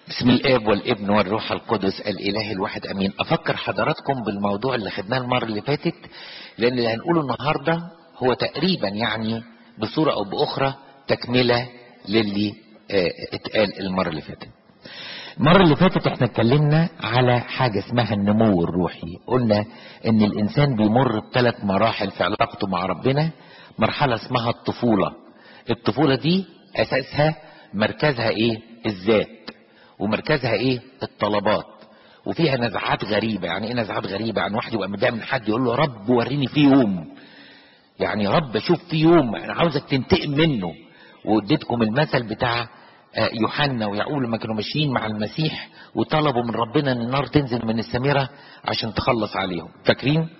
بسم الاب والابن والروح القدس الاله الواحد امين افكر حضراتكم بالموضوع اللي خدناه المره اللي فاتت لان اللي هنقوله النهارده هو تقريبا يعني بصوره او باخرى تكمله للي آه، اتقال المره اللي فاتت المره اللي فاتت احنا اتكلمنا على حاجه اسمها النمو الروحي قلنا ان الانسان بيمر بثلاث مراحل في علاقته مع ربنا مرحله اسمها الطفوله الطفوله دي اساسها مركزها ايه الذات ومركزها ايه الطلبات وفيها نزعات غريبة يعني ايه نزعات غريبة يعني واحد يبقى متضايق من حد يقول له رب وريني في يوم يعني يا رب اشوف في يوم انا عاوزك تنتقم منه واديتكم المثل بتاع آه، يوحنا ويعقوب لما كانوا ماشيين مع المسيح وطلبوا من ربنا ان النار تنزل من السميرة عشان تخلص عليهم فاكرين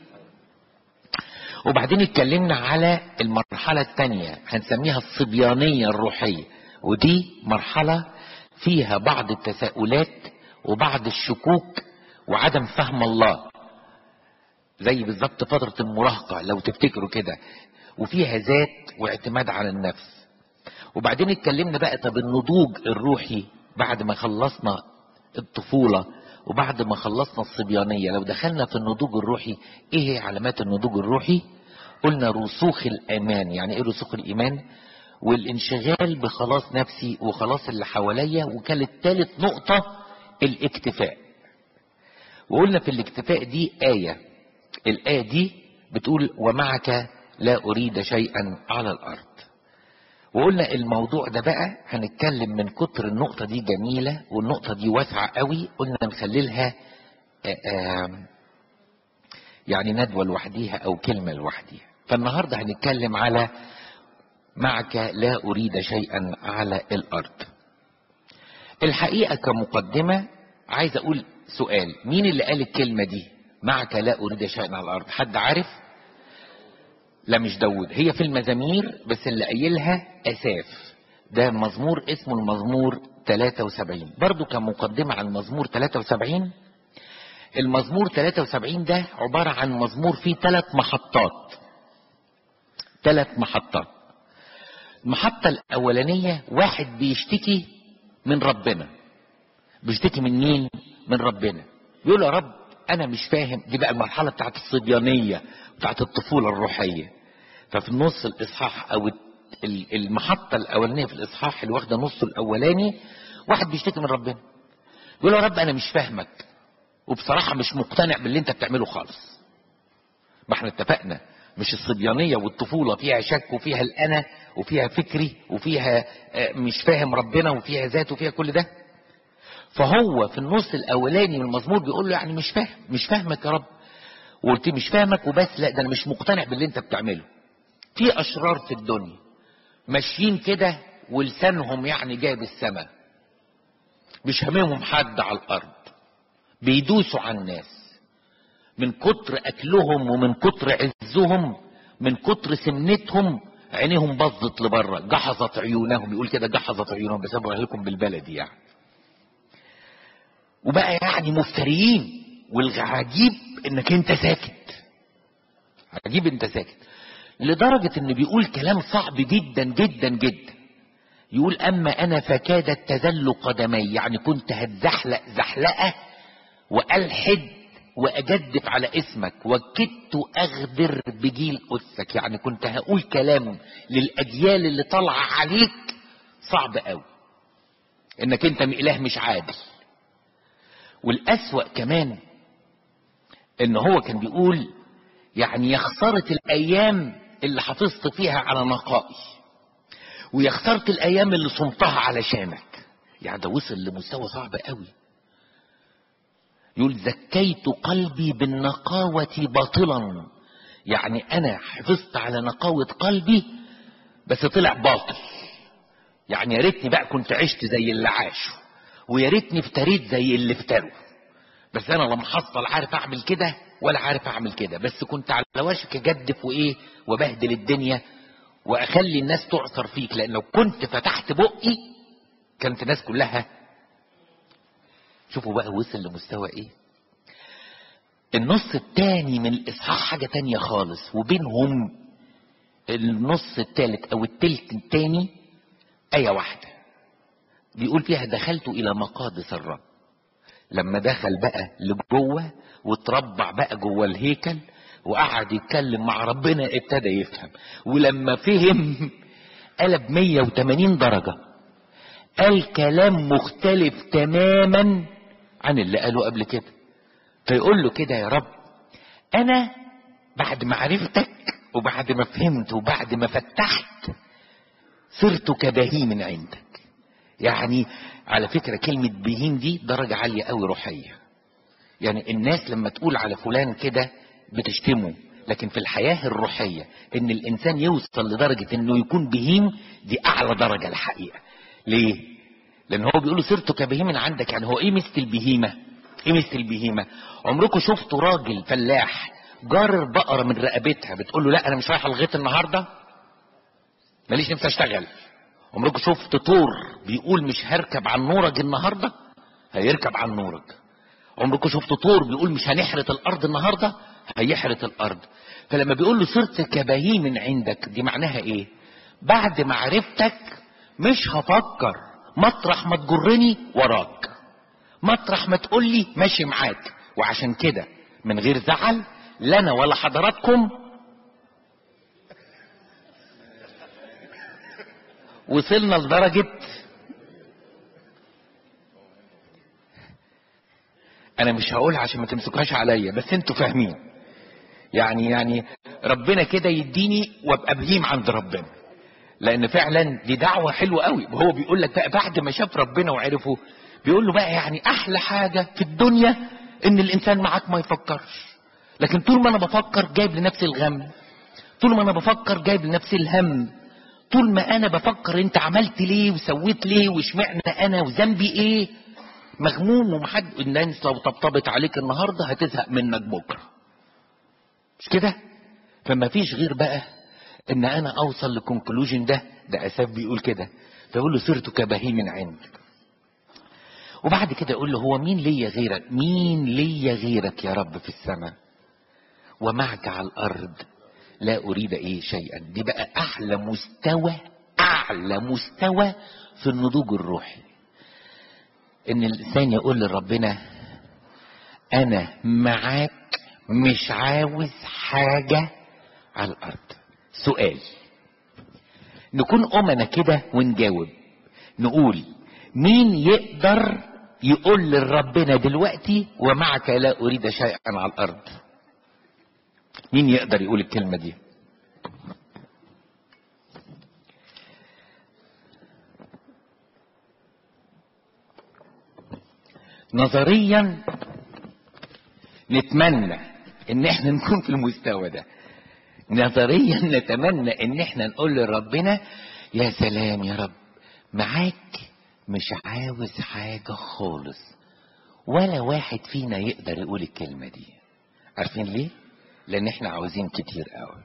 وبعدين اتكلمنا على المرحلة الثانية هنسميها الصبيانية الروحية ودي مرحلة فيها بعض التساؤلات وبعض الشكوك وعدم فهم الله زي بالظبط فترة المراهقة لو تفتكروا كده وفيها ذات واعتماد على النفس وبعدين اتكلمنا بقى طب النضوج الروحي بعد ما خلصنا الطفولة وبعد ما خلصنا الصبيانية لو دخلنا في النضوج الروحي ايه هي علامات النضوج الروحي قلنا رسوخ الامان يعني ايه رسوخ الايمان والانشغال بخلاص نفسي وخلاص اللي حواليا وكانت ثالث نقطة الاكتفاء وقلنا في الاكتفاء دي آية الآية دي بتقول ومعك لا أريد شيئا على الأرض وقلنا الموضوع ده بقى هنتكلم من كتر النقطة دي جميلة والنقطة دي واسعة قوي قلنا نخللها آآ آآ يعني ندوة لوحديها أو كلمة لوحديها فالنهاردة هنتكلم على معك لا أريد شيئا على الأرض الحقيقة كمقدمة عايز أقول سؤال مين اللي قال الكلمة دي معك لا أريد شيئا على الأرض حد عارف لا مش داود هي في المزامير بس اللي قايلها أساف ده مزمور اسمه المزمور 73 برضو كمقدمة عن المزمور 73 المزمور 73 ده عبارة عن مزمور فيه ثلاث محطات ثلاث محطات المحطة الأولانية واحد بيشتكي من ربنا بيشتكي من مين؟ من ربنا يقول يا رب أنا مش فاهم دي بقى المرحلة بتاعت الصبيانية بتاعت الطفولة الروحية ففي النص الإصحاح أو المحطة الأولانية في الإصحاح اللي واخدة نصه الأولاني واحد بيشتكي من ربنا يقول يا رب أنا مش فاهمك وبصراحة مش مقتنع باللي أنت بتعمله خالص ما احنا اتفقنا مش الصبيانية والطفولة فيها شك وفيها الأنا وفيها فكري وفيها مش فاهم ربنا وفيها ذات وفيها كل ده فهو في النص الأولاني من المزمور بيقول له يعني مش فاهم مش فاهمك يا رب وقلت مش فاهمك وبس لا ده أنا مش مقتنع باللي أنت بتعمله في أشرار في الدنيا ماشيين كده ولسانهم يعني جايب السماء مش هممهم حد على الأرض بيدوسوا على الناس من كتر اكلهم ومن كتر عزهم من كتر سمنتهم عينيهم بظت لبره جحظت عيونهم يقول كده جحظت عيونهم بس انا لكم بالبلدي يعني وبقى يعني مفتريين والعجيب انك انت ساكت عجيب انت ساكت لدرجة ان بيقول كلام صعب جدا جدا جدا يقول اما انا فكادت تذل قدمي يعني كنت هتزحلق زحلقة والحد واجدف على اسمك وكدت اغدر بجيل اسك يعني كنت هقول كلام للاجيال اللي طالعه عليك صعب قوي انك انت اله مش عادل والاسوا كمان ان هو كان بيقول يعني يا خساره الايام اللي حافظت فيها على نقائي ويا خساره الايام اللي صمتها علشانك يعني ده وصل لمستوى صعب قوي يقول زكيت قلبي بالنقاوة باطلا يعني انا حفظت على نقاوة قلبي بس طلع باطل يعني يا ريتني بقى كنت عشت زي اللي عاشوا ويا ريتني افتريت زي اللي افتروا بس انا لما حصل عارف اعمل كده ولا عارف اعمل كده بس كنت على وشك اجدف وايه وبهدل الدنيا واخلي الناس تعثر فيك لان لو كنت فتحت بقي كانت الناس كلها شوفوا بقى وصل لمستوى ايه النص التاني من الاصحاح حاجة تانية خالص وبينهم النص التالت او التلت التاني آية واحدة بيقول فيها دخلت الى مقادس الرب لما دخل بقى لجوه وتربع بقى جوه الهيكل وقعد يتكلم مع ربنا ابتدى يفهم ولما فهم قلب 180 درجة قال كلام مختلف تماما عن اللي قاله قبل كده فيقول له كده يا رب انا بعد ما عرفتك وبعد ما فهمت وبعد ما فتحت صرت كبهيم عندك يعني على فكرة كلمة بهيم دي درجة عالية قوي روحية يعني الناس لما تقول على فلان كده بتشتمه لكن في الحياة الروحية ان الانسان يوصل لدرجة انه يكون بهيم دي اعلى درجة الحقيقة ليه لان هو بيقول صرت كبهيم عندك يعني هو ايه مثل البهيمة ايه مثل البهيمة عمركم شفتوا راجل فلاح جار بقرة من رقبتها بتقول له لا انا مش رايح الغيط النهاردة ماليش نفسي اشتغل عمركم شفت طور بيقول مش هركب عن نورج النهاردة هيركب عن نورج عمركم شفت طور بيقول مش هنحرث الارض النهاردة هيحرث الارض فلما بيقول له صرت كبهيم عندك دي معناها ايه بعد معرفتك مش هفكر مطرح ما تجرني وراك مطرح ما تقول لي ماشي معاك وعشان كده من غير زعل لا انا ولا حضراتكم وصلنا لدرجة انا مش هقول عشان ما تمسكوهاش عليا بس انتوا فاهمين يعني يعني ربنا كده يديني وابقى بهيم عند ربنا لان فعلا دي دعوة حلوة قوي وهو بيقول لك بقى بعد ما شاف ربنا وعرفه بيقول له بقى يعني احلى حاجة في الدنيا ان الانسان معاك ما يفكرش لكن طول ما انا بفكر جايب لنفسي الغم طول ما انا بفكر جايب لنفسي الهم طول ما انا بفكر انت عملت ليه وسويت ليه واشمعنى انا وذنبي ايه مغموم ومحد الناس لو طبطبت عليك النهارده هتزهق منك بكره مش كده فما فيش غير بقى ان انا اوصل لكونكلوجن ده ده اساف بيقول كده فيقول له صرت كبهيم عندك وبعد كده يقول له هو مين ليا غيرك مين ليا غيرك يا رب في السماء ومعك على الارض لا اريد ايه شيئا دي بقى احلى مستوى اعلى مستوى في النضوج الروحي ان الانسان يقول لربنا انا معاك مش عاوز حاجة على الارض سؤال نكون امنا كده ونجاوب نقول مين يقدر يقول لربنا دلوقتي ومعك لا اريد شيئا على الارض مين يقدر يقول الكلمة دي نظريا نتمنى ان احنا نكون في المستوى ده نظريا نتمنى ان احنا نقول لربنا يا سلام يا رب معاك مش عاوز حاجة خالص ولا واحد فينا يقدر يقول الكلمة دي عارفين ليه لان احنا عاوزين كتير قوي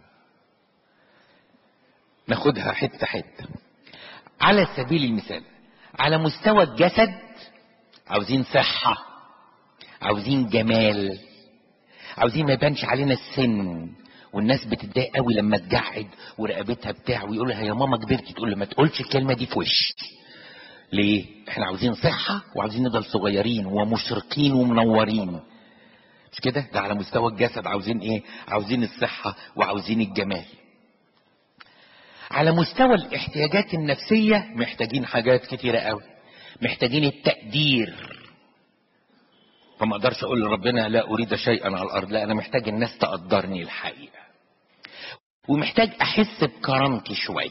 ناخدها حتة حتة على سبيل المثال على مستوى الجسد عاوزين صحة عاوزين جمال عاوزين ما يبانش علينا السن والناس بتتضايق قوي لما تجعد ورقبتها بتاع ويقول لها يا ماما كبرتي تقول له ما تقولش الكلمه دي في وشي ليه احنا عاوزين صحه وعاوزين نفضل صغيرين ومشرقين ومنورين مش كده ده على مستوى الجسد عاوزين ايه عاوزين الصحه وعاوزين الجمال على مستوى الاحتياجات النفسيه محتاجين حاجات كتيره قوي محتاجين التقدير فما اقدرش اقول لربنا لا اريد شيئا على الارض لا انا محتاج الناس تقدرني الحقيقه ومحتاج احس بكرامتي شويه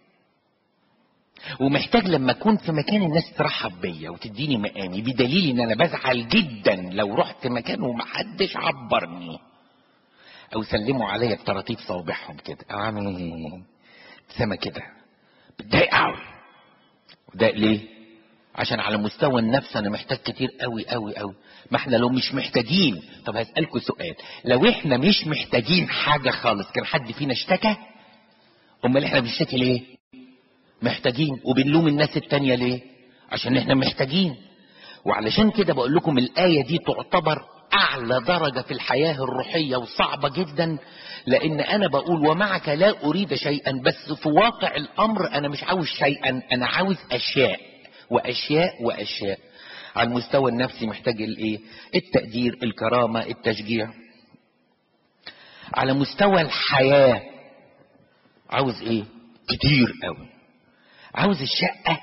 ومحتاج لما اكون في مكان الناس ترحب بيا وتديني مقامي بدليل ان انا بزعل جدا لو رحت مكان ومحدش عبرني او سلموا عليا بطراطيف صوابعهم كده اعمل ابتسامه كده بتضايق قوي وده ليه عشان على مستوى النفس انا محتاج كتير قوي قوي قوي ما احنا لو مش محتاجين طب هسألكوا سؤال لو احنا مش محتاجين حاجة خالص كان حد فينا اشتكى امال احنا بنشتكي ليه محتاجين وبنلوم الناس التانية ليه عشان احنا محتاجين وعلشان كده بقول لكم الآية دي تعتبر أعلى درجة في الحياة الروحية وصعبة جدا لأن أنا بقول ومعك لا أريد شيئا بس في واقع الأمر أنا مش عاوز شيئا أنا عاوز أشياء واشياء واشياء على المستوى النفسي محتاج الايه التقدير الكرامه التشجيع على مستوى الحياه عاوز ايه كتير قوي عاوز الشقه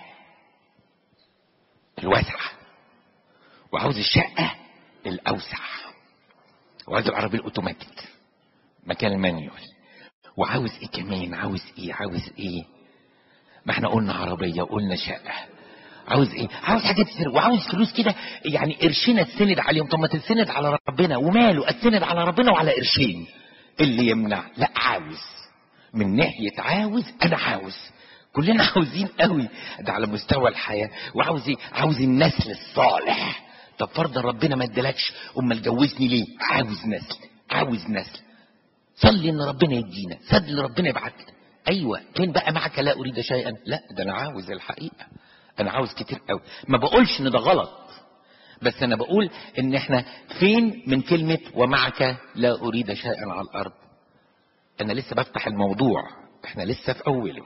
الواسعه وعاوز الشقه الاوسع وعاوز العربيه الاوتوماتيك مكان المانيوال وعاوز ايه كمان عاوز ايه عاوز ايه ما احنا قلنا عربيه وقلنا شقه عاوز ايه عاوز حاجات كتير وعاوز فلوس كده يعني قرشين اتسند عليهم طب ما تتسند على ربنا وماله اتسند على ربنا وعلى قرشين اللي يمنع لا عاوز من ناحيه عاوز انا عاوز كلنا عاوزين قوي ده على مستوى الحياه وعاوز ايه عاوز النسل الصالح طب فرضا ربنا ما ادالكش امال جوزني ليه عاوز نسل عاوز نسل صلي ان ربنا يدينا سد ان ربنا يبعت ايوه فين بقى معك لا اريد شيئا لا ده انا عاوز الحقيقه انا عاوز كتير قوي ما بقولش ان ده غلط بس انا بقول ان احنا فين من كلمه ومعك لا اريد شيئا على الارض انا لسه بفتح الموضوع احنا لسه في اوله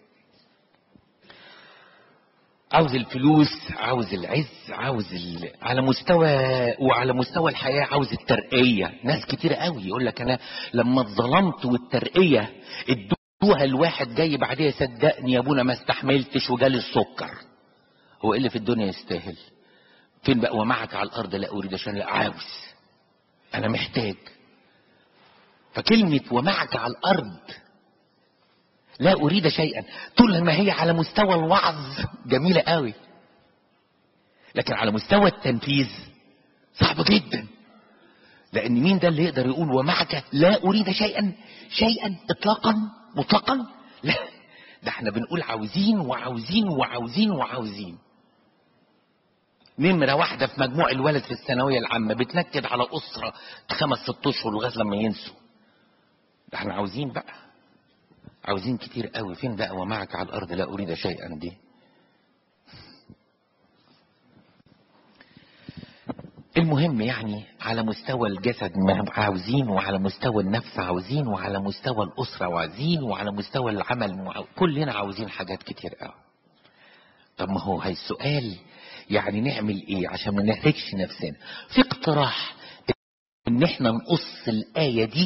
عاوز الفلوس عاوز العز عاوز ال... على مستوى وعلى مستوى الحياه عاوز الترقيه ناس كتير قوي يقول لك انا لما اتظلمت والترقيه ادوها الواحد جاي بعديها صدقني يا ابونا ما استحملتش وجالي السكر هو ايه اللي في الدنيا يستاهل فين بقى ومعك على الارض لا اريد عشان لا عاوز انا محتاج فكلمه ومعك على الارض لا اريد شيئا طول ما هي على مستوى الوعظ جميله قوي لكن على مستوى التنفيذ صعب جدا لان مين ده اللي يقدر يقول ومعك لا اريد شيئا شيئا اطلاقا مطلقا لا ده احنا بنقول عاوزين وعاوزين وعاوزين وعاوزين نمرة واحدة في مجموع الولد في الثانوية العامة بتنكد على أسرة خمس ست أشهر لغاية لما ينسوا ده احنا عاوزين بقى عاوزين كتير قوي فين بقى ومعك على الأرض لا أريد شيئا دي المهم يعني على مستوى الجسد عاوزين وعلى مستوى النفس عاوزين وعلى مستوى الأسرة عاوزين وعلى مستوى العمل معاو... كلنا عاوزين حاجات كتير قوي طب ما هو هاي السؤال يعني نعمل ايه عشان ما نهلكش نفسنا في اقتراح ان احنا نقص الآية دي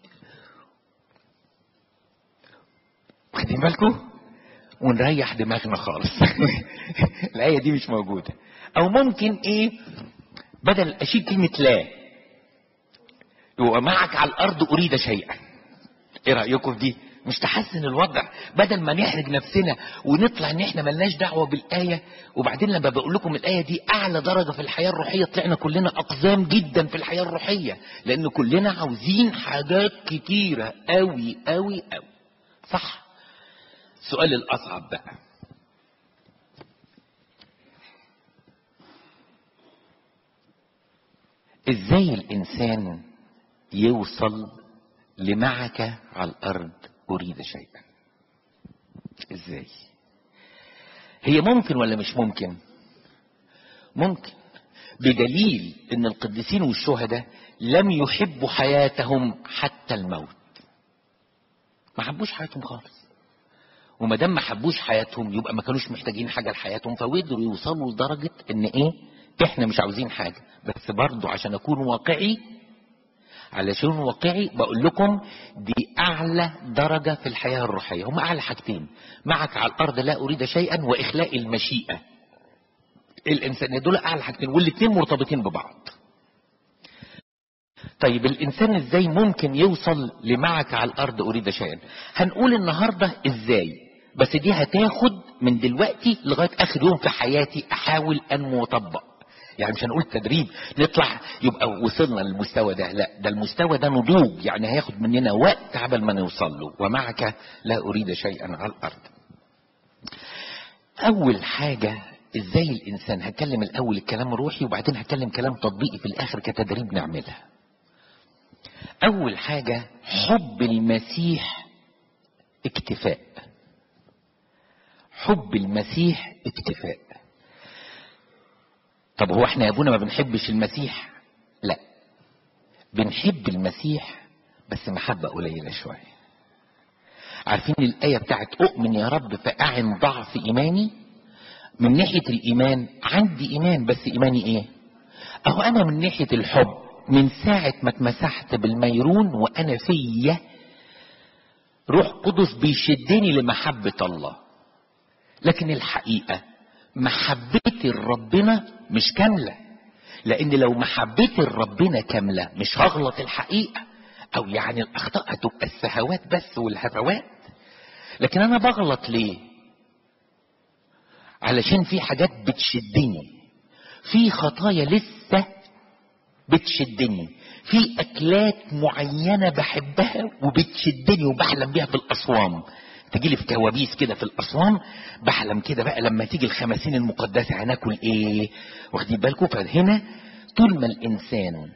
واخدين بالكم ونريح دماغنا خالص الآية دي مش موجودة او ممكن ايه بدل اشيل كلمة لا يبقى معك على الارض اريد شيئا ايه رأيكم في دي مش تحسن الوضع بدل ما نحرج نفسنا ونطلع ان احنا ملناش دعوة بالآية وبعدين لما بقول لكم الآية دي اعلى درجة في الحياة الروحية طلعنا كلنا اقزام جدا في الحياة الروحية لان كلنا عاوزين حاجات كتيرة قوي قوي قوي صح السؤال الاصعب بقى ازاي الانسان يوصل لمعك على الارض اريد شيئا ازاي هي ممكن ولا مش ممكن ممكن بدليل ان القديسين والشهداء لم يحبوا حياتهم حتى الموت ما حبوش حياتهم خالص وما دام ما حبوش حياتهم يبقى ما كانوش محتاجين حاجه لحياتهم فقدروا يوصلوا لدرجه ان ايه احنا مش عاوزين حاجه بس برضو عشان اكون واقعي علشان واقعي بقول لكم دي اعلى درجه في الحياه الروحيه هم اعلى حاجتين معك على الارض لا اريد شيئا واخلاء المشيئه الانسان دول اعلى حاجتين والاثنين مرتبطين ببعض طيب الانسان ازاي ممكن يوصل لمعك على الارض اريد شيئا هنقول النهارده ازاي بس دي هتاخد من دلوقتي لغايه اخر يوم في حياتي احاول ان اطبق يعني مش هنقول تدريب نطلع يبقى وصلنا للمستوى ده لا ده المستوى ده نضوج يعني هياخد مننا وقت عبل ما نوصل له ومعك لا اريد شيئا على الارض اول حاجه ازاي الانسان هتكلم الاول الكلام روحي وبعدين هتكلم كلام تطبيقي في الاخر كتدريب نعملها اول حاجه حب المسيح اكتفاء حب المسيح اكتفاء طب هو احنا يا ابونا ما بنحبش المسيح لا بنحب المسيح بس محبة قليلة شوية عارفين الآية بتاعت أؤمن يا رب فأعن ضعف إيماني من ناحية الإيمان عندي إيمان بس إيماني إيه؟ أهو أنا من ناحية الحب من ساعة ما اتمسحت بالميرون وأنا فيا روح قدس بيشدني لمحبة الله لكن الحقيقة محبتي لربنا مش كاملة لأن لو محبتي لربنا كاملة مش هغلط الحقيقة أو يعني الأخطاء هتبقى السهوات بس والهفوات لكن أنا بغلط ليه؟ علشان في حاجات بتشدني في خطايا لسه بتشدني في اكلات معينه بحبها وبتشدني وبحلم بيها في الاصوام تجيلي في كوابيس كده في الاصوام بحلم كده بقى لما تيجي الخمسين المقدسه هناكل ايه واخدين بالكم فهنا طول ما الانسان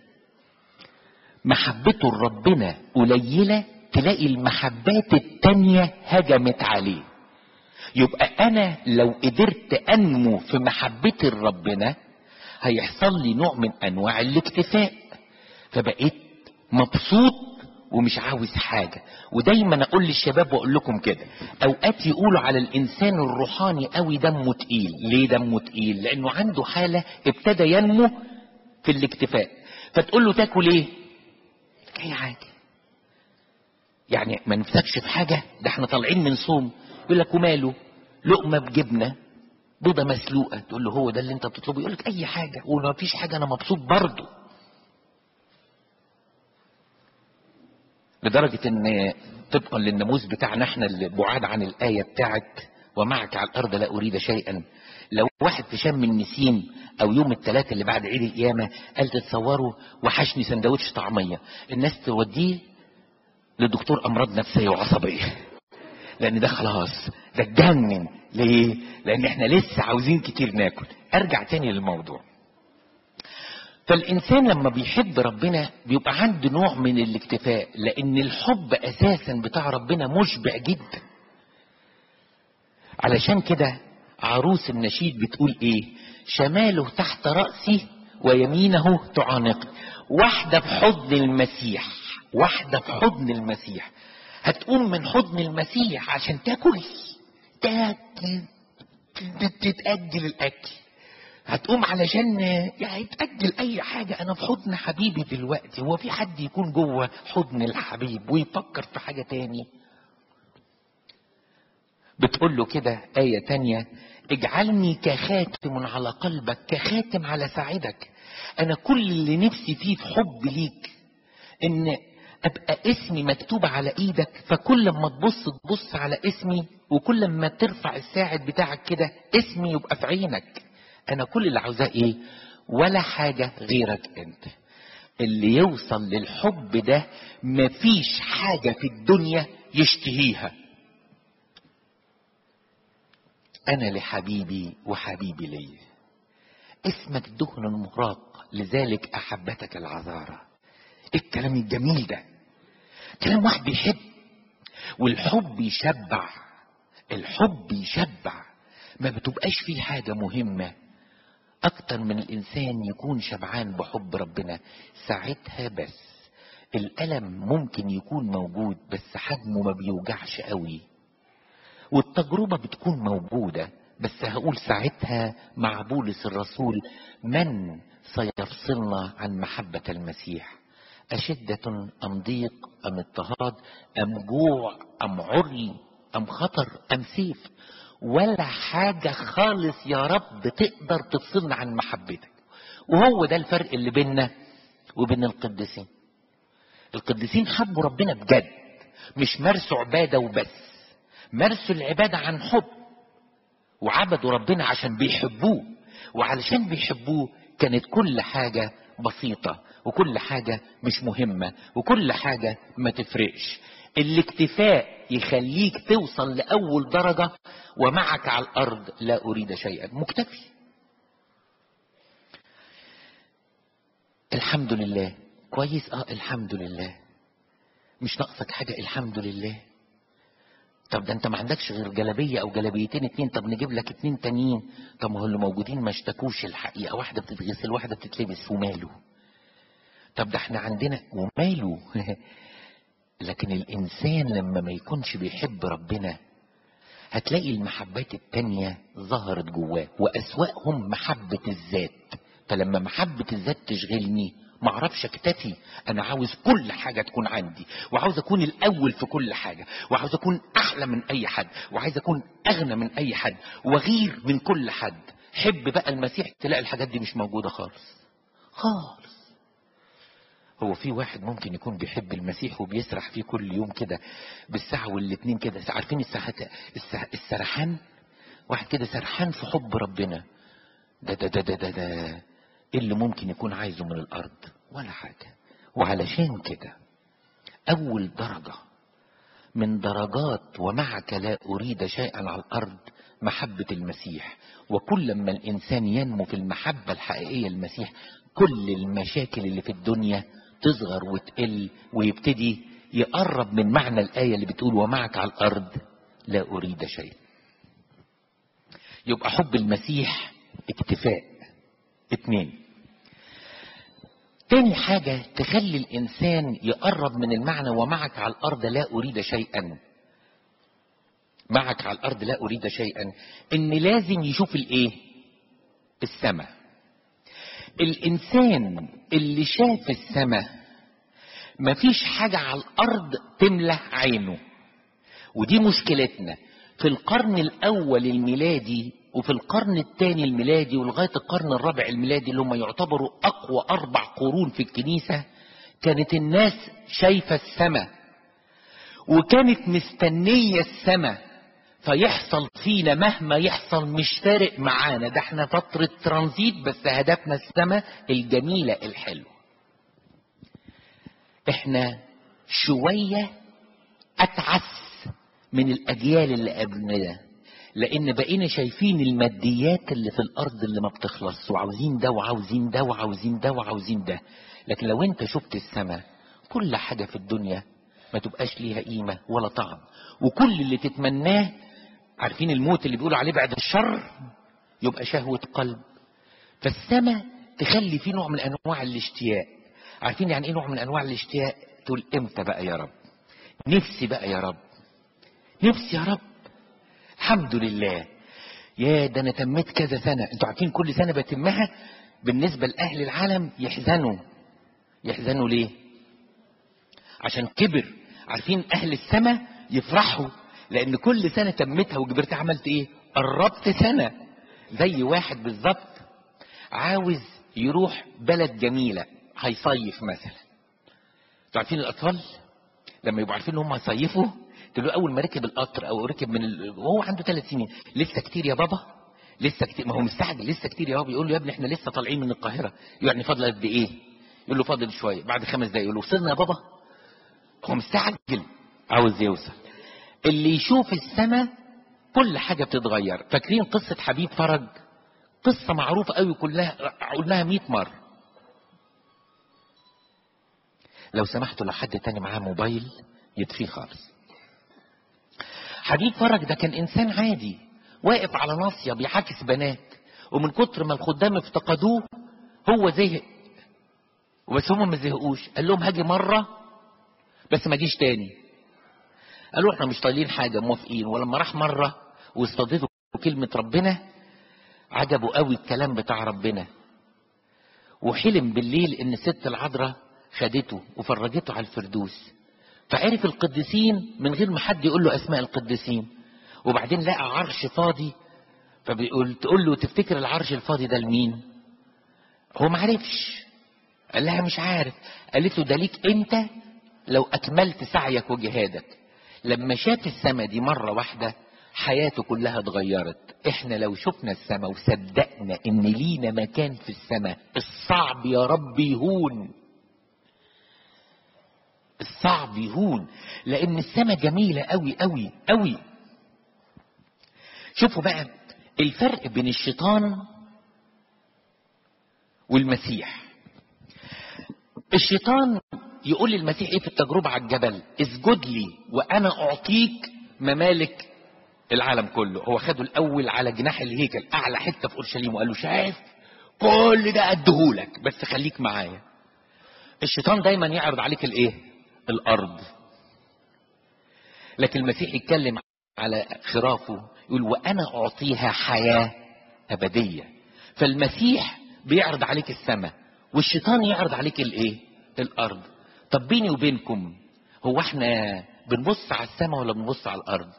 محبته لربنا قليله تلاقي المحبات التانيه هجمت عليه يبقى انا لو قدرت انمو في محبتي لربنا هيحصل لي نوع من انواع الاكتفاء فبقيت مبسوط ومش عاوز حاجة ودايما اقول للشباب واقول لكم كده اوقات يقولوا على الانسان الروحاني قوي دمه تقيل ليه دمه تقيل لانه عنده حالة ابتدى ينمو في الاكتفاء فتقول له تاكل ايه اي حاجة يعني ما نفسكش في حاجة ده احنا طالعين من صوم يقول لك وماله لقمة بجبنة بيضة مسلوقة تقول له هو ده اللي انت بتطلبه يقول لك اي حاجة وما فيش حاجة انا مبسوط برضه لدرجة ان طبقا للناموس بتاعنا احنا اللي بعاد عن الآية بتاعت ومعك على الأرض لا أريد شيئا لو واحد في شم النسيم أو يوم الثلاثة اللي بعد عيد القيامة قال تتصوروا وحشني سندوتش طعمية الناس توديه لدكتور أمراض نفسية وعصبية لأن ده خلاص ده اتجنن ليه؟ لأن احنا لسه عاوزين كتير ناكل أرجع تاني للموضوع فالإنسان لما بيحب ربنا بيبقى عنده نوع من الاكتفاء لأن الحب أساسا بتاع ربنا مشبع جدا علشان كده عروس النشيد بتقول إيه شماله تحت رأسي ويمينه تعانقني واحدة في حضن المسيح واحدة في حضن المسيح هتقوم من حضن المسيح عشان تاكل تاكل تتأجل الأكل هتقوم علشان يعني تأجل أي حاجة أنا في حضن حبيبي دلوقتي هو في حد يكون جوه حضن الحبيب ويفكر في حاجة تاني بتقول له كده آية تانية اجعلني كخاتم على قلبك كخاتم على ساعدك أنا كل اللي نفسي فيه في حب ليك إن ابقى اسمي مكتوب على ايدك فكل ما تبص تبص على اسمي وكل ما ترفع الساعد بتاعك كده اسمي يبقى في عينك انا كل اللي عاوزاه ايه ولا حاجة غيرك انت اللي يوصل للحب ده مفيش حاجة في الدنيا يشتهيها انا لحبيبي وحبيبي لي اسمك دهن مراق لذلك احبتك العذاره ايه الكلام الجميل ده كلام واحد بيحب والحب يشبع الحب يشبع ما بتبقاش فيه حاجة مهمة أكتر من الإنسان يكون شبعان بحب ربنا ساعتها بس الألم ممكن يكون موجود بس حجمه ما بيوجعش قوي والتجربة بتكون موجودة بس هقول ساعتها مع بولس الرسول من سيفصلنا عن محبة المسيح أشدة أم ضيق أم اضطهاد أم جوع أم عري أم خطر أم سيف ولا حاجة خالص يا رب تقدر تفصلنا عن محبتك وهو ده الفرق اللي بيننا وبين القديسين القديسين حبوا ربنا بجد مش مارسوا عبادة وبس مارسوا العبادة عن حب وعبدوا ربنا عشان بيحبوه وعلشان بيحبوه كانت كل حاجة بسيطة وكل حاجة مش مهمة وكل حاجة ما تفرقش الاكتفاء يخليك توصل لأول درجة ومعك على الأرض لا أريد شيئا مكتفي الحمد لله كويس اه الحمد لله مش ناقصك حاجة الحمد لله طب ده انت ما عندكش غير جلبية او جلبيتين اتنين طب نجيب لك اتنين تانيين طب ما هو اللي موجودين ما اشتكوش الحقيقة واحدة بتتغسل واحدة بتتلبس وماله طب ده احنا عندنا وماله لكن الانسان لما ما يكونش بيحب ربنا هتلاقي المحبات التانية ظهرت جواه وأسوأهم محبة الذات فلما محبة الذات تشغلني معرفش اكتفي انا عاوز كل حاجة تكون عندي وعاوز اكون الاول في كل حاجة وعاوز اكون احلى من اي حد وعايز اكون اغنى من اي حد وغير من كل حد حب بقى المسيح تلاقي الحاجات دي مش موجودة خالص خالص هو في واحد ممكن يكون بيحب المسيح وبيسرح فيه كل يوم كده بالساعة والاتنين كده عارفين الساعات السرحان واحد كده سرحان في حب ربنا ده ده ده ده ده, ده. ايه اللي ممكن يكون عايزه من الارض ولا حاجة وعلشان كده اول درجة من درجات ومعك لا اريد شيئا على الارض محبة المسيح وكل ما الانسان ينمو في المحبة الحقيقية للمسيح كل المشاكل اللي في الدنيا تصغر وتقل ويبتدي يقرب من معنى الآية اللي بتقول ومعك على الأرض لا أريد شيء يبقى حب المسيح اكتفاء اتنين تاني حاجة تخلي الإنسان يقرب من المعنى ومعك على الأرض لا أريد شيئا معك على الأرض لا أريد شيئا إن لازم يشوف الإيه السماء الإنسان اللي شاف السماء مفيش حاجة على الأرض تملى عينه ودي مشكلتنا في القرن الأول الميلادي وفي القرن الثاني الميلادي ولغاية القرن الرابع الميلادي اللي هم يعتبروا أقوى أربع قرون في الكنيسة كانت الناس شايفة السماء وكانت مستنية السماء فيحصل فينا مهما يحصل مش فارق معانا ده احنا فترة ترانزيت بس هدفنا السماء الجميلة الحلوة احنا شوية اتعس من الاجيال اللي قبلنا لان بقينا شايفين الماديات اللي في الارض اللي ما بتخلص وعاوزين ده وعاوزين ده وعاوزين ده وعاوزين ده لكن لو انت شفت السماء كل حاجة في الدنيا ما تبقاش ليها قيمة ولا طعم وكل اللي تتمناه عارفين الموت اللي بيقولوا عليه بعد الشر يبقى شهوة قلب فالسماء تخلي فيه نوع من انواع الاشتياق عارفين يعني ايه نوع من انواع الاشتياق تقول امتى بقى يا رب نفسي بقى يا رب نفسي يا رب الحمد لله يا ده انا تميت كذا سنة انتوا عارفين كل سنة بتمها بالنسبة لأهل العالم يحزنوا يحزنوا ليه عشان كبر عارفين أهل السماء يفرحوا لأن كل سنة تمتها وكبرت عملت إيه قربت سنة زي واحد بالظبط عاوز يروح بلد جميلة هيصيف مثلا انتوا عارفين الأطفال لما يبقوا عارفين ان هم هيصيفوا تقول اول ما ركب القطر او ركب من ال... وهو عنده ثلاث سنين لسه كتير يا بابا لسه كتير ما هو مستعجل لسه كتير يا بابا يقول له يا ابني احنا لسه طالعين من القاهره يعني فاضل قد ايه يقول له فاضل شويه بعد خمس دقايق يقول له وصلنا يا بابا هو مستعجل عاوز يوصل اللي يشوف السماء كل حاجه بتتغير فاكرين قصه حبيب فرج قصه معروفه قوي كلها قلناها 100 مره لو سمحتوا لو حد تاني معاه موبايل يطفيه خالص حبيب فرج ده كان انسان عادي واقف على ناصيه بيعاكس بنات ومن كتر ما الخدام افتقدوه هو زهق وبس هم ما زهقوش قال لهم هاجي مره بس ما جيش تاني قالوا احنا مش طايلين حاجه موافقين ولما راح مره واستضيفوا كلمه ربنا عجبوا قوي الكلام بتاع ربنا وحلم بالليل ان الست العذراء خدته وفرجته على الفردوس فعرف القديسين من غير ما حد يقول له اسماء القديسين وبعدين لقى عرش فاضي فبيقول تقول له تفتكر العرش الفاضي ده لمين هو ما عرفش قال لها مش عارف قالت له ده ليك انت لو اكملت سعيك وجهادك لما شاف السماء دي مره واحده حياته كلها اتغيرت احنا لو شفنا السماء وصدقنا ان لينا مكان في السماء الصعب يا رب يهون الصعب يهون لان السماء جميله قوي قوي قوي شوفوا بقى الفرق بين الشيطان والمسيح الشيطان يقول للمسيح ايه في التجربه على الجبل اسجد لي وانا اعطيك ممالك العالم كله هو خده الاول على جناح الهيكل اعلى حته في اورشليم وقال له شايف كل ده اديهولك بس خليك معايا الشيطان دايما يعرض عليك الايه الارض لكن المسيح يتكلم على خرافه يقول وانا اعطيها حياه ابديه فالمسيح بيعرض عليك السماء والشيطان يعرض عليك الايه الارض طب بيني وبينكم هو احنا بنبص على السماء ولا بنبص على الارض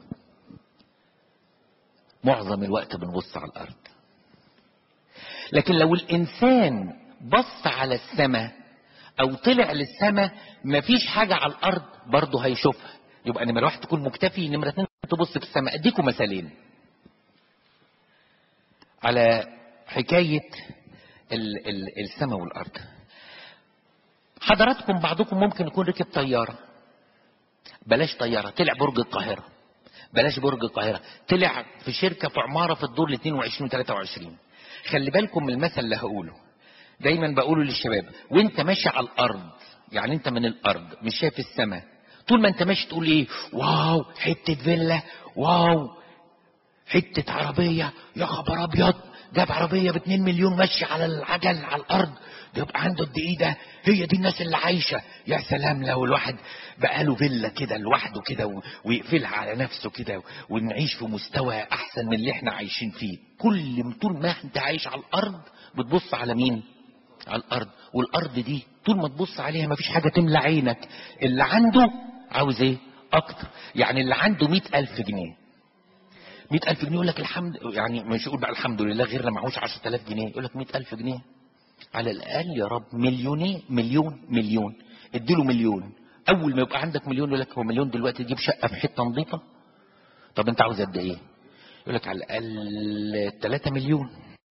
معظم الوقت بنبص على الارض لكن لو الانسان بص على السماء او طلع للسماء مفيش حاجه على الارض برضه هيشوفها يبقى نمره واحد تكون مكتفي نمره اتنين تبص في السماء اديكم مثالين على حكايه ال- ال- السماء والارض حضراتكم بعضكم ممكن يكون ركب طياره بلاش طياره طلع برج القاهره بلاش برج القاهره طلع في شركه في عماره في الدور ال 22 و 23 خلي بالكم من المثل اللي هقوله دايما بقوله للشباب وانت ماشي على الارض يعني انت من الارض مش شايف السماء طول ما انت ماشي تقول ايه واو حته فيلا واو حته عربيه يا خبر ابيض جاب عربيه ب 2 مليون ماشي على العجل على الارض ده يبقى عنده قد ايه ده هي دي الناس اللي عايشه يا سلام لو الواحد بقى له فيلا كده لوحده كده و- ويقفلها على نفسه كده ونعيش في مستوى احسن من اللي احنا عايشين فيه كل طول ما انت عايش على الارض بتبص على مين على الارض والارض دي طول ما تبص عليها مفيش حاجه تملى عينك اللي عنده عاوز ايه اكتر يعني اللي عنده مئة الف جنيه مئة ألف جنيه يقول لك الحمد يعني مش يقول بقى الحمد لله غير لما معهوش عشرة آلاف جنيه يقول لك مئة ألف جنيه على الأقل يا رب مليونين مليون مليون اديله مليون أول ما يبقى عندك مليون يقول لك هو مليون دلوقتي تجيب شقة في حتة نظيفة طب أنت عاوز قد إيه؟ يقول لك على الأقل 3 مليون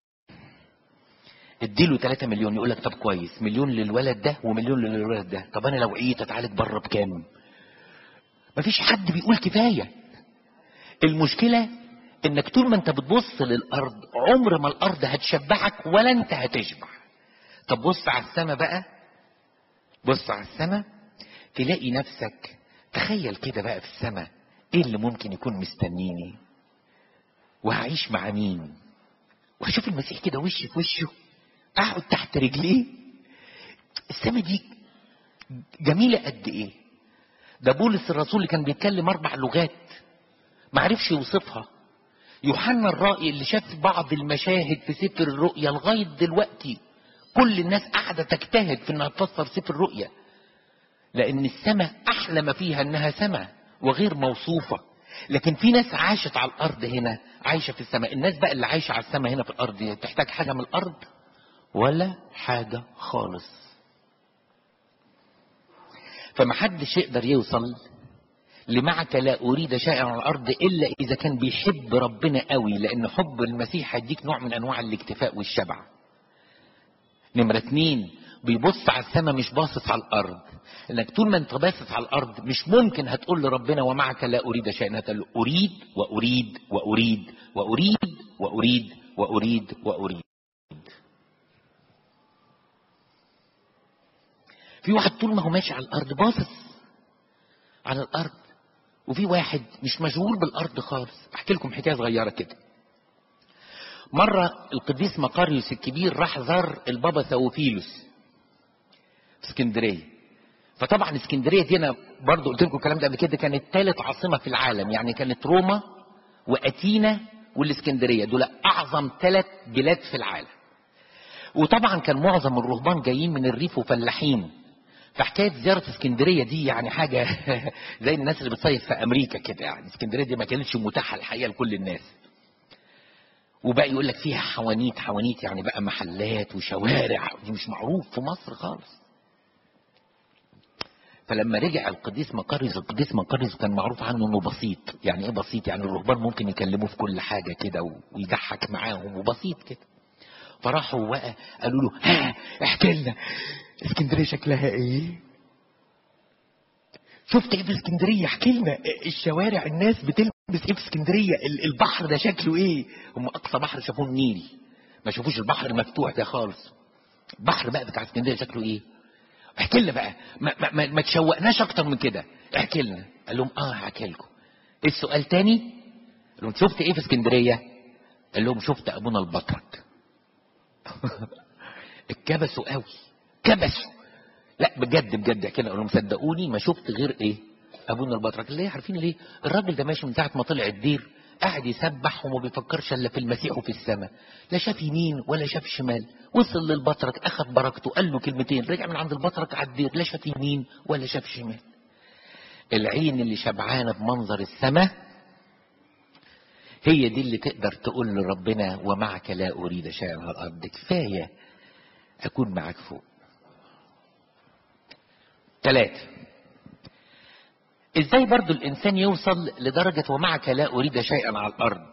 اديله 3 مليون يقول لك طب كويس مليون للولد ده ومليون للولد ده طب أنا لو عييت أتعالج بره بكام؟ مفيش حد بيقول كفاية المشكلة انك طول ما انت بتبص للارض عمر ما الارض هتشبعك ولا انت هتشبع طب بص على السماء بقى بص على السماء تلاقي نفسك تخيل كده بقى في السماء ايه اللي ممكن يكون مستنيني وهعيش مع مين وهشوف المسيح كده وش في وشه اقعد تحت رجليه السماء دي جميلة قد ايه ده بولس الرسول اللي كان بيتكلم اربع لغات ما عرفش يوصفها يوحنا الرائي اللي شاف بعض المشاهد في سفر الرؤيا لغايه دلوقتي كل الناس قاعده تجتهد في انها تفسر سفر الرؤيا لان السماء احلى ما فيها انها سماء وغير موصوفه لكن في ناس عاشت على الارض هنا عايشه في السماء الناس بقى اللي عايشه على السماء هنا في الارض دي تحتاج حاجه من الارض ولا حاجه خالص فمحدش يقدر يوصل لمعك لا أريد شيئا على الأرض إلا إذا كان بيحب ربنا قوي لأن حب المسيح هيديك نوع من أنواع الاكتفاء والشبع نمرة اتنين بيبص على السماء مش باصص على الأرض إنك طول ما أنت باصص على الأرض مش ممكن هتقول لربنا ومعك لا أريد شيئا هتقول أريد وأريد وأريد وأريد وأريد وأريد وأريد في واحد طول ما هو ماشي على الأرض باصص على الارض وفي واحد مش مشغول بالارض خالص احكي لكم حكايه صغيره كده مره القديس مقاريوس الكبير راح زار البابا ثوفيلوس في اسكندريه فطبعا اسكندريه دي انا برضو قلت لكم الكلام ده قبل كده كانت ثالث عاصمه في العالم يعني كانت روما واتينا والاسكندريه دول اعظم ثلاث بلاد في العالم وطبعا كان معظم الرهبان جايين من الريف وفلاحين فحكايه زياره اسكندريه دي يعني حاجه زي الناس اللي بتصيف في امريكا كده يعني اسكندريه دي ما كانتش متاحه الحقيقه لكل الناس وبقى يقول لك فيها حوانيت حوانيت يعني بقى محلات وشوارع دي مش معروف في مصر خالص فلما رجع القديس مقرز القديس مقرز كان معروف عنه انه بسيط يعني ايه بسيط يعني الرهبان ممكن يكلموه في كل حاجه كده ويضحك معاهم وبسيط كده فراحوا بقى قالوا له ها احكي لنا اسكندريه شكلها ايه شفت ايه في اسكندريه احكي لنا الشوارع الناس بتلبس ايه في اسكندريه البحر ده شكله ايه هم اقصى بحر شافوه النيل ما شافوش البحر المفتوح ده خالص البحر بقى بتاع اسكندريه شكله ايه احكي لنا بقى ما, ما, ما, ما تشوقناش اكتر من كده احكي لنا قال لهم اه هحكي لكم ايه السؤال تاني قال لهم شفت ايه في اسكندريه قال لهم شفت ابونا البطرك اتكبسوا قوي كبسوا لا بجد بجد كده قالوا لهم صدقوني ما شفت غير ايه ابونا البطرك ليه عارفين ليه الراجل ده ماشي من ساعه ما طلع الدير قاعد يسبح وما بيفكرش الا في المسيح وفي السماء لا شاف يمين ولا شاف شمال وصل للبطرك اخذ بركته قال له كلمتين رجع من عند البطرك على الدير لا شاف يمين ولا شاف شمال العين اللي شبعانه بمنظر السماء هي دي اللي تقدر تقول لربنا ومعك لا اريد شيئا على الارض كفايه اكون معك فوق ثلاثة ازاي برضو الانسان يوصل لدرجة ومعك لا اريد شيئا على الارض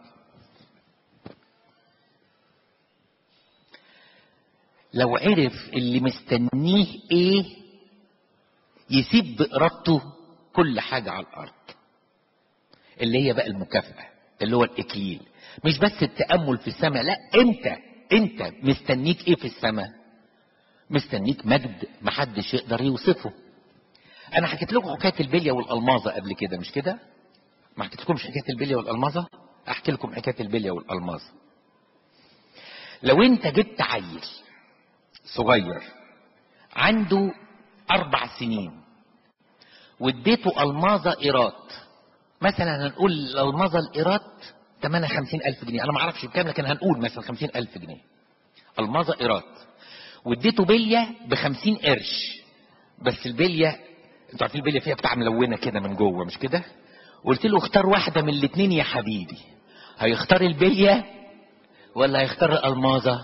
لو عرف اللي مستنيه ايه يسيب بارادته كل حاجة على الارض اللي هي بقى المكافأة اللي هو الاكليل مش بس التأمل في السماء لا انت انت مستنيك ايه في السماء مستنيك مجد محدش يقدر يوصفه انا حكيت لكم حكايه البليه والالماظه قبل كده مش كده ما حكيت لكمش حكايه البليه والالماظه احكي لكم حكايه البليه والالماظه لو انت جبت عيل صغير عنده اربع سنين واديته الماظه ايرات مثلا هنقول الالماظه الايرات ثمنها خمسين ألف جنيه أنا ما أعرفش بكام لكن هنقول مثلا خمسين ألف جنيه الماظة إيرات واديته بلية بخمسين قرش بس البلية انتوا عارفين البلية فيها بتاع ملونة كده من جوه مش كده قلت له اختار واحدة من الاتنين يا حبيبي هيختار البلية ولا هيختار الألماظة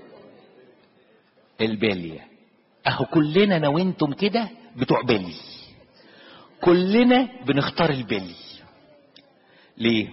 البلية اهو كلنا انا وانتم كده بتوع بلي كلنا بنختار البلي ليه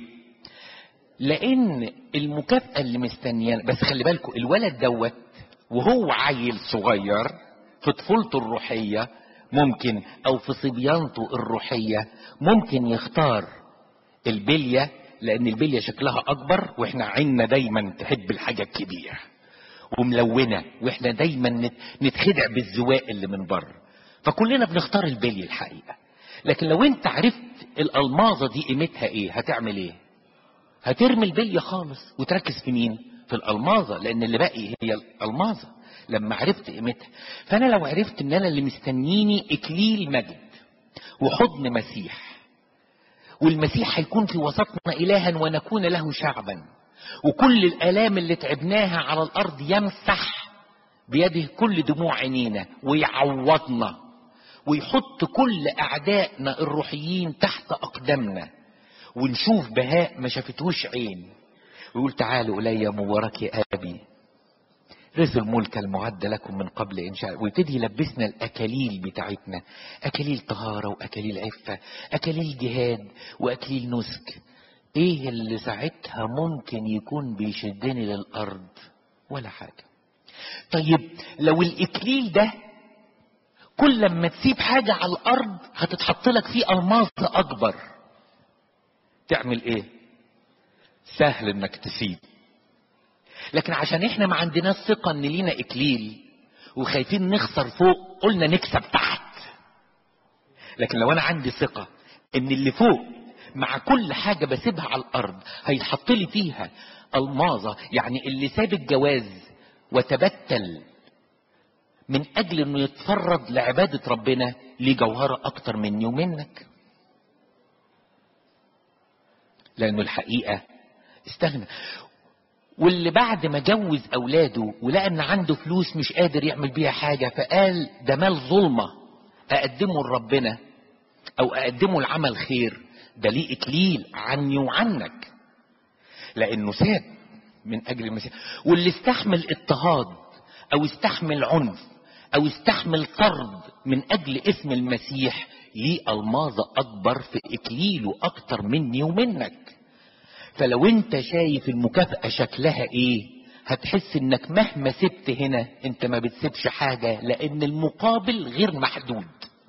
لان المكافأة اللي مستنيانا بس خلي بالكم الولد دوت وهو عيل صغير في طفولته الروحية ممكن او في صبيانته الروحية ممكن يختار البلية لان البلية شكلها اكبر واحنا عيننا دايما تحب الحاجة الكبيرة وملونة واحنا دايما نتخدع بالزواق اللي من بره فكلنا بنختار البلي الحقيقة لكن لو انت عرفت الالماظة دي قيمتها ايه هتعمل ايه هترمي البلية خالص وتركز في مين في الالماظة لان اللي باقي هي الالماظة لما عرفت قيمتها فانا لو عرفت ان انا اللي مستنيني اكليل مجد وحضن مسيح والمسيح هيكون في وسطنا الها ونكون له شعبا وكل الالام اللي تعبناها على الارض يمسح بيده كل دموع عينينا ويعوضنا ويحط كل اعدائنا الروحيين تحت اقدامنا ونشوف بهاء ما شافتهوش عين ويقول تعالوا الي مبارك يا ابي رزق الملك المعد لكم من قبل انشاء ويبتدي يلبسنا الاكاليل بتاعتنا اكاليل طهاره واكاليل عفه اكاليل جهاد واكاليل نسك ايه اللي ساعتها ممكن يكون بيشدني للارض ولا حاجه طيب لو الاكليل ده كل لما تسيب حاجه على الارض هتتحط لك فيه الماظ اكبر تعمل ايه سهل انك تسيب لكن عشان احنا ما عندناش ثقه ان لينا اكليل وخايفين نخسر فوق قلنا نكسب تحت لكن لو انا عندي ثقه ان اللي فوق مع كل حاجة بسيبها على الأرض هيتحط لي فيها الماظة يعني اللي ساب الجواز وتبتل من أجل إنه يتفرد لعبادة ربنا ليه جوهرة أكتر مني ومنك لأنه الحقيقة استغنى واللي بعد ما جوز أولاده ولقى إن عنده فلوس مش قادر يعمل بيها حاجة فقال ده مال ظلمة أقدمه لربنا أو أقدمه لعمل خير ده ليه اكليل عني وعنك لانه ساب من اجل المسيح واللي استحمل اضطهاد او استحمل عنف او استحمل طرد من اجل اسم المسيح ليه الماظة اكبر في اكليله اكتر مني ومنك فلو انت شايف المكافأة شكلها ايه هتحس انك مهما سبت هنا انت ما بتسيبش حاجة لان المقابل غير محدود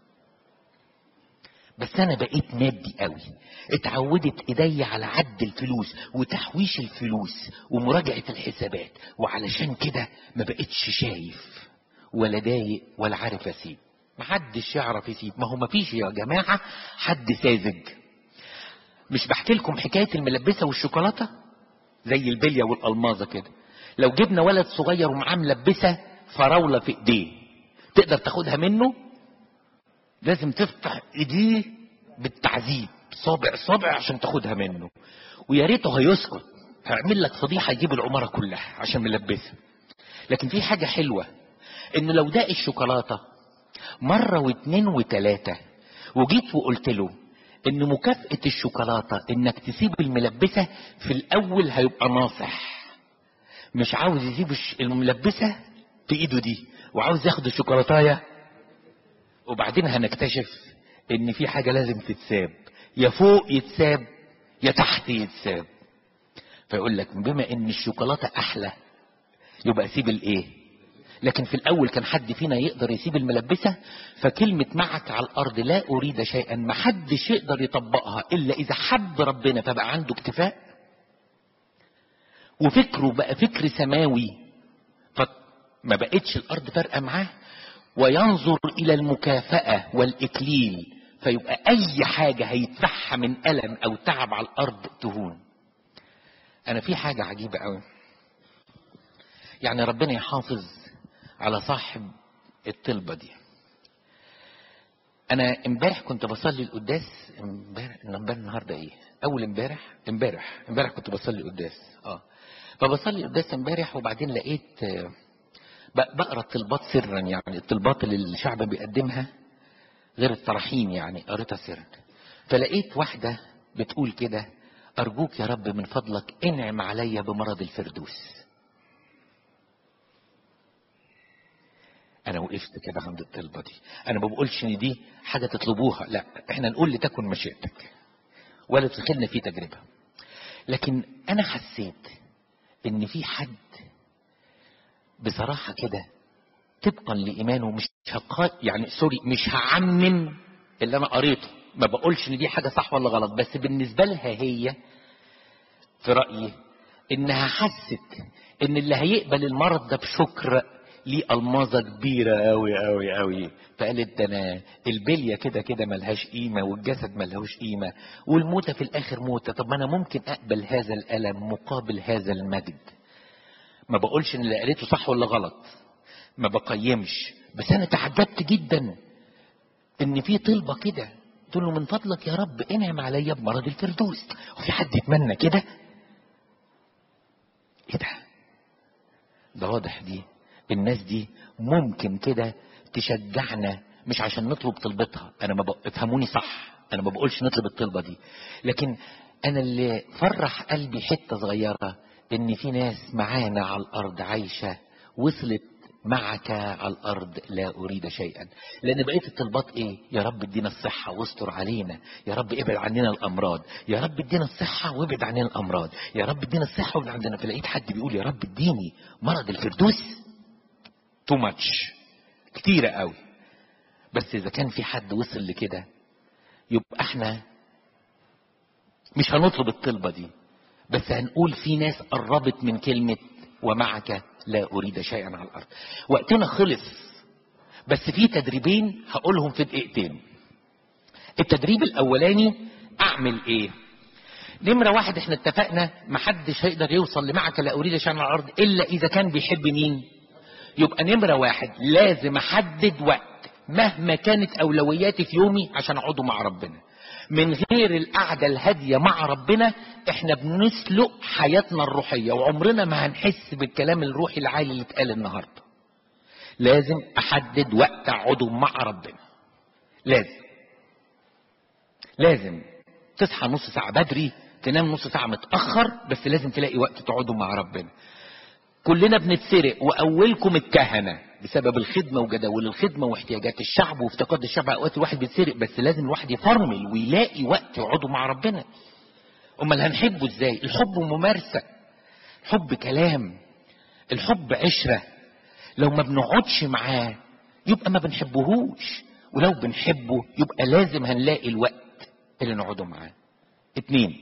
بس انا بقيت مادي قوي اتعودت ايدي على عد الفلوس وتحويش الفلوس ومراجعة الحسابات وعلشان كده ما بقتش شايف ولا ضايق ولا عارف اسيب محدش يعرف يسيب ما هو مفيش يا جماعة حد ساذج مش بحكي لكم حكاية الملبسة والشوكولاتة زي البلية والألماظة كده لو جبنا ولد صغير ومعاه ملبسة فراولة في ايديه تقدر تاخدها منه لازم تفتح ايديه بالتعذيب صابع صابع عشان تاخدها منه ويا ريته هيسكت هيعمل لك فضيحه يجيب العماره كلها عشان ملبسها لكن في حاجه حلوه انه لو داق الشوكولاته مره واتنين وتلاته وجيت وقلت له ان مكافاه الشوكولاته انك تسيب الملبسه في الاول هيبقى ناصح مش عاوز يسيب الش- الملبسه في ايده دي وعاوز ياخد الشوكولاتايه وبعدين هنكتشف ان في حاجه لازم تتساب يا فوق يتساب يا تحت يتساب فيقول لك بما ان الشوكولاته احلى يبقى سيب الايه لكن في الاول كان حد فينا يقدر يسيب الملبسه فكلمه معك على الارض لا اريد شيئا ما حدش يقدر يطبقها الا اذا حب ربنا فبقى عنده اكتفاء وفكره بقى فكر سماوي فما بقتش الارض فارقه معاه وينظر الى المكافاه والاكليل فيبقى اي حاجه هيدفعها من الم او تعب على الارض تهون انا في حاجه عجيبه قوي يعني ربنا يحافظ على صاحب الطلبه دي انا امبارح كنت بصلي القداس امبارح امبارح النهارده ايه اول امبارح امبارح امبارح كنت بصلي القداس اه فبصلي القداس امبارح وبعدين لقيت آه، ب- بقرا الطلبات سرا يعني الطلبات اللي الشعب بيقدمها غير التراحيم يعني قريتها سرا فلقيت واحده بتقول كده ارجوك يا رب من فضلك انعم عليا بمرض الفردوس انا وقفت كده عند الطلبه دي انا ما بقولش ان دي حاجه تطلبوها لا احنا نقول لتكن مشيئتك ولا تدخلنا في تجربه لكن انا حسيت ان في حد بصراحه كده طبقا لايمانه مش هقا يعني سوري مش هعمم اللي انا قريته ما بقولش ان دي حاجه صح ولا غلط بس بالنسبه لها هي في رايي انها حست ان اللي هيقبل المرض ده بشكر ليه الماظه كبيره قوي قوي قوي فقالت ده انا البليه كده كده ملهاش قيمه والجسد ملهوش قيمه والموتة في الاخر موتة طب ما انا ممكن اقبل هذا الالم مقابل هذا المجد ما بقولش ان اللي قريته صح ولا غلط ما بقيمش بس انا تعجبت جدا ان في طلبه كده تقول له من فضلك يا رب انعم عليا بمرض الفردوس وفي حد يتمنى كده ايه ده ده واضح دي الناس دي ممكن كده تشجعنا مش عشان نطلب طلبتها انا ما بق... افهموني صح انا ما بقولش نطلب الطلبه دي لكن انا اللي فرح قلبي حته صغيره ان في ناس معانا على الارض عايشه وصلت معك على الارض لا اريد شيئا لان بقيه الطلبات ايه يا رب ادينا الصحه واستر علينا يا رب ابعد عننا الامراض يا رب ادينا الصحه وابعد عننا الامراض يا رب ادينا الصحه وابعد عننا فلقيت حد بيقول يا رب اديني مرض الفردوس تو ماتش كتيرة قوي بس اذا كان في حد وصل لكده يبقى احنا مش هنطلب الطلبة دي بس هنقول في ناس قربت من كلمة ومعك لا أريد شيئا على الأرض وقتنا خلص بس في تدريبين هقولهم في دقيقتين التدريب الأولاني أعمل إيه نمرة واحد احنا اتفقنا محدش هيقدر يوصل لمعك لا أريد شيئا على الأرض إلا إذا كان بيحب مين يبقى نمرة واحد لازم أحدد وقت مهما كانت أولوياتي في يومي عشان أقعده مع ربنا من غير القعدة الهادية مع ربنا احنا بنسلق حياتنا الروحية وعمرنا ما هنحس بالكلام الروحي العالي اللي اتقال النهاردة لازم احدد وقت اقعده مع ربنا لازم لازم تصحى نص ساعة بدري تنام نص ساعة متأخر بس لازم تلاقي وقت تقعدوا مع ربنا كلنا بنتسرق واولكم الكهنه بسبب الخدمه وجداول الخدمه واحتياجات الشعب وافتقاد الشعب اوقات الواحد بيتسرق بس لازم الواحد يفرمل ويلاقي وقت يقعدوا مع ربنا امال هنحبه ازاي الحب ممارسه الحب كلام الحب عشره لو ما بنقعدش معاه يبقى ما بنحبهوش ولو بنحبه يبقى لازم هنلاقي الوقت اللي نقعده معاه اتنين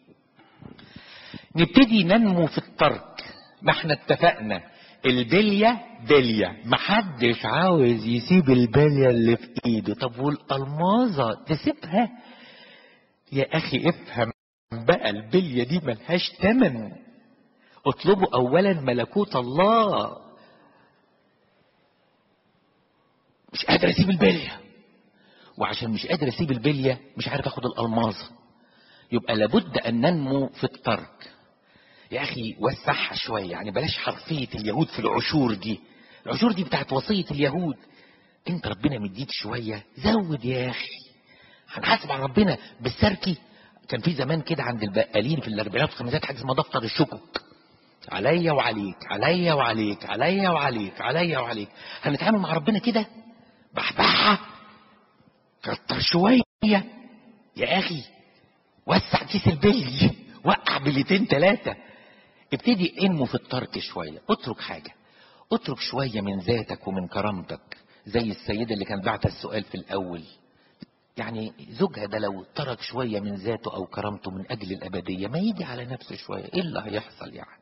نبتدي ننمو في الترك ما احنا اتفقنا البلية بلية محدش عاوز يسيب البلية اللي في ايده طب والألماظة تسيبها يا اخي افهم بقى البلية دي ملهاش تمن اطلبوا اولا ملكوت الله مش قادر اسيب البلية وعشان مش قادر اسيب البليه مش عارف اخد الالماظه يبقى لابد ان ننمو في الترك يا اخي وسعها شويه يعني بلاش حرفيه اليهود في العشور دي العشور دي بتاعت وصيه اليهود انت ربنا مديك شويه زود يا اخي هنحاسب على ربنا بالسركي كان في زمان كده عند البقالين في الاربعينات والخمسينات حاجه اسمها دفتر الشكك عليا وعليك عليا وعليك عليا وعليك عليا وعليك هنتعامل مع ربنا كده بحبحها كتر شويه يا اخي وسع كيس البلي وقع بليتين ثلاثه ابتدي انمو في الترك شويه اترك حاجه اترك شويه من ذاتك ومن كرامتك زي السيده اللي كان بعت السؤال في الاول يعني زوجها ده لو ترك شويه من ذاته او كرامته من اجل الابديه ما يجي على نفسه شويه ايه اللي هيحصل يعني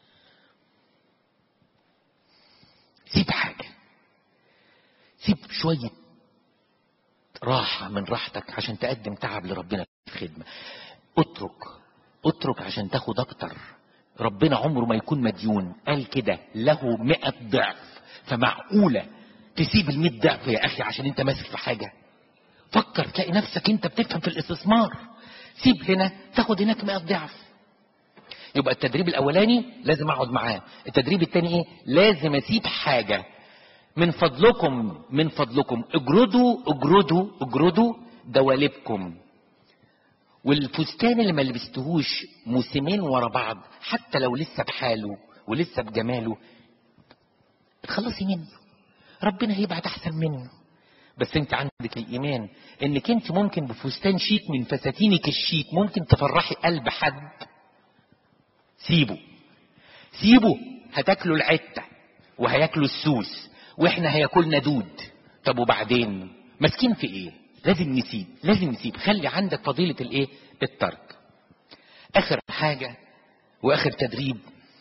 سيب حاجه سيب شويه راحه من راحتك عشان تقدم تعب لربنا في خدمه اترك اترك عشان تاخد اكتر ربنا عمره ما يكون مديون قال كده له مئة ضعف فمعقولة تسيب المئة ضعف يا أخي عشان أنت ماسك في حاجة فكر تلاقي نفسك أنت بتفهم في الاستثمار سيب هنا تاخد هناك مئة ضعف يبقى التدريب الأولاني لازم أقعد معاه التدريب الثاني إيه لازم أسيب حاجة من فضلكم من فضلكم اجردوا اجردوا اجردوا دوالبكم والفستان اللي ما لبستهوش موسمين ورا بعض حتى لو لسه بحاله ولسه بجماله اتخلصي منه ربنا هيبعت احسن منه بس انت عندك الايمان انك انت ممكن بفستان شيك من فساتينك الشيك ممكن تفرحي قلب حد سيبه سيبه هتاكلوا العته وهياكلوا السوس واحنا هياكلنا دود طب وبعدين ماسكين في ايه لازم نسيب لازم نسيب خلي عندك فضيلة الايه الترك اخر حاجة واخر تدريب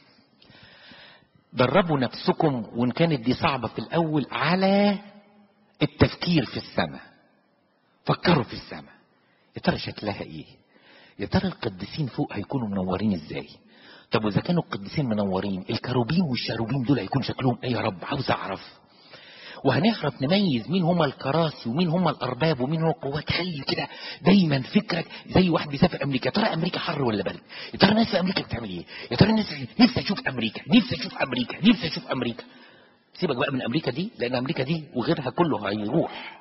دربوا نفسكم وان كانت دي صعبة في الاول على التفكير في السماء فكروا في السماء يا ترى شكلها ايه يا ترى القديسين فوق هيكونوا منورين ازاي طب واذا كانوا القديسين منورين الكروبين والشاروبين دول هيكون شكلهم ايه يا رب عاوز اعرف وهنعرف نميز مين هما الكراسي ومين هما الارباب ومين هو القوات خلي كده دايما فكرك زي واحد بيسافر امريكا يا ترى امريكا حر ولا برد يا ترى الناس في امريكا بتعمل ايه يا ترى الناس نفسي اشوف امريكا نفسي اشوف امريكا نفسي اشوف امريكا سيبك بقى من امريكا دي لان امريكا دي وغيرها كله هيروح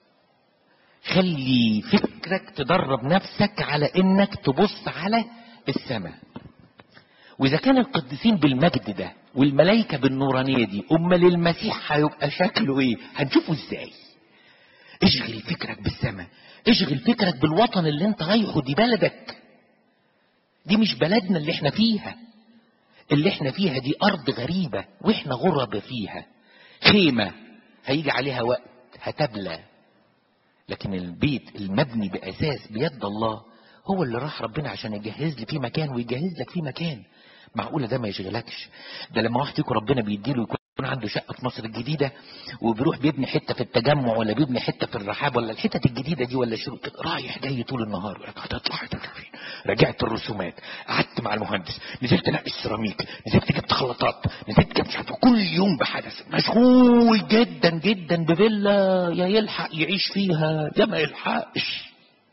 خلي فكرك تدرب نفسك على انك تبص على السماء واذا كان القديسين بالمجد ده والملائكه بالنورانيه دي امال المسيح هيبقى شكله ايه هنشوفه ازاي اشغل فكرك بالسماء اشغل فكرك بالوطن اللي انت رايحه دي بلدك دي مش بلدنا اللي احنا فيها اللي احنا فيها دي ارض غريبه واحنا غربة فيها خيمه هيجي عليها وقت هتبلى لكن البيت المبني باساس بيد الله هو اللي راح ربنا عشان يجهز لي فيه مكان ويجهز لك فيه مكان معقولة ده ما يشغلكش ده لما واحد فيكم ربنا بيديله يكون عنده شقة في مصر الجديدة وبيروح بيبني حتة في التجمع ولا بيبني حتة في الرحاب ولا الحتة الجديدة دي ولا شو كده رايح جاي طول النهار يقول لك هتطلع هتطلع فين رجعت الرسومات قعدت مع المهندس نزلت انقي السيراميك نزلت جبت خلاطات نزلت جبت مش عارف كل يوم بحدث مشغول جدا جدا بفيلا يا يلحق يعيش فيها يا ما يلحقش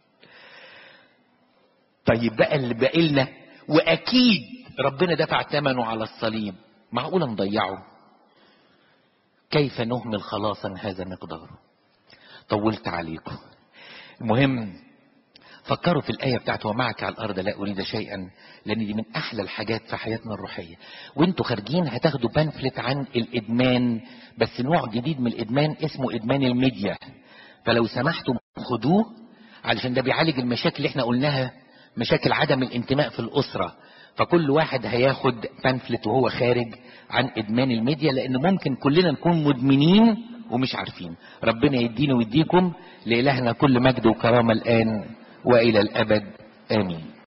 طيب بقى اللي باقي لنا واكيد ربنا دفع ثمنه على الصليب معقولة نضيعه كيف نهمل خلاصا هذا مقداره طولت عليكم المهم فكروا في الآية بتاعت ومعك على الأرض لا أريد شيئا لأن دي من أحلى الحاجات في حياتنا الروحية وانتوا خارجين هتاخدوا بانفلت عن الإدمان بس نوع جديد من الإدمان اسمه إدمان الميديا فلو سمحتوا خدوه علشان ده بيعالج المشاكل اللي احنا قلناها مشاكل عدم الانتماء في الأسرة فكل واحد هياخد بانفلت وهو خارج عن ادمان الميديا لان ممكن كلنا نكون مدمنين ومش عارفين ربنا يدينا ويديكم لالهنا كل مجد وكرامه الان والى الابد امين